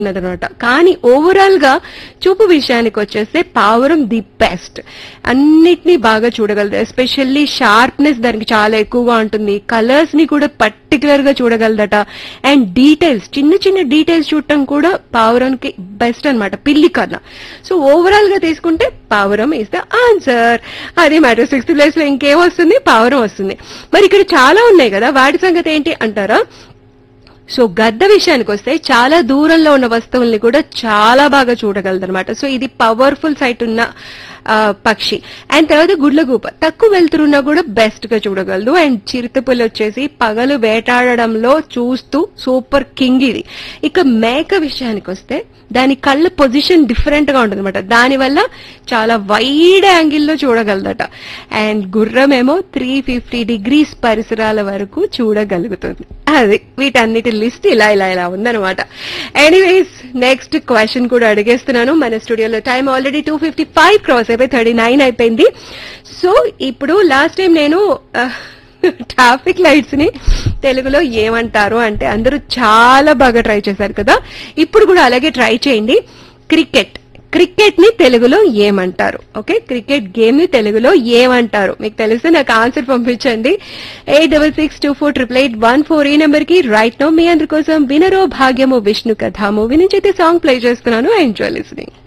ఉన్నదనమాట కానీ ఓవరాల్ గా చూపు విషయానికి వచ్చేస్తే పావురం ది బెస్ట్ అన్నిటినీ బాగా చూడగలదు ఎస్పెషల్లీ షార్ప్నెస్ దానికి చాలా ఎక్కువగా ఉంటుంది కలర్స్ ని కూడా పర్టికులర్ గా చూడగలదట అండ్ డీటెయిల్స్ చిన్న చిన్న డీటెయిల్స్ చూడటం కూడా పావురంకి బెస్ట్ అన్నమాట పిల్లి కన్నా సో ఓవరాల్ గా తీసుకుంటే పావురం ఇస్ ద ఆన్సర్ అదే మ్యాటర్ సిక్స్త్ ప్లేస్ లో ఇంకేం వస్తుంది పావురం వస్తుంది మరి ఇక్కడ చాలా ఉన్నాయి కదా వాటి సంగతి ఏంటి అంటారా సో గద్ద విషయానికి వస్తే చాలా దూరంలో ఉన్న వస్తువుల్ని కూడా చాలా బాగా చూడగలదు అనమాట సో ఇది పవర్ఫుల్ సైట్ ఉన్న ఆ, పక్షి అండ్ తర్వాత గుడ్లగూప తక్కువ వెళ్తురున్నా కూడా బెస్ట్ గా చూడగలదు అండ్ చిరుతపులు వచ్చేసి పగలు వేటాడడంలో చూస్తూ సూపర్ కింగ్ ఇది ఇక మేక విషయానికి వస్తే దాని కళ్ళ పొజిషన్ డిఫరెంట్ గా ఉంటుంది అనమాట దానివల్ల చాలా వైడ్ యాంగిల్లో చూడగలదట అండ్ గుర్రం ఏమో త్రీ ఫిఫ్టీ డిగ్రీస్ పరిసరాల వరకు చూడగలుగుతుంది అది వీటన్నిటి లిస్ట్ ఇలా ఇలా ఇలా ఉందన్నమాట ఎనీవేస్ నెక్స్ట్ క్వశ్చన్ కూడా అడిగేస్తున్నాను మన స్టూడియోలో time already two fifty five cross అయిపోయి థర్టీ నైన్ అయిపోయింది సో ఇప్పుడు లాస్ట్ టైం నేను ట్రాఫిక్ లైట్స్ ని తెలుగులో ఏమంటారు అంటే అందరూ చాలా బాగా ట్రై చేశారు కదా ఇప్పుడు కూడా అలాగే ట్రై చేయండి క్రికెట్ క్రికెట్ ని తెలుగులో ఏమంటారు ఓకే క్రికెట్ గేమ్ ని తెలుగులో ఏమంటారు మీకు తెలిస్తే నాకు ఆన్సర్ పంపించండి eight double six two four triple eight one four ఈ నెంబర్ కి రైట్ నో మీ అందరి కోసం వినరో భాగ్యము విష్ణు కథ మూవీ నుంచి అయితే సాంగ్ ప్లే చేస్తున్నాను ఎంజాయ్ లిస్నింగ్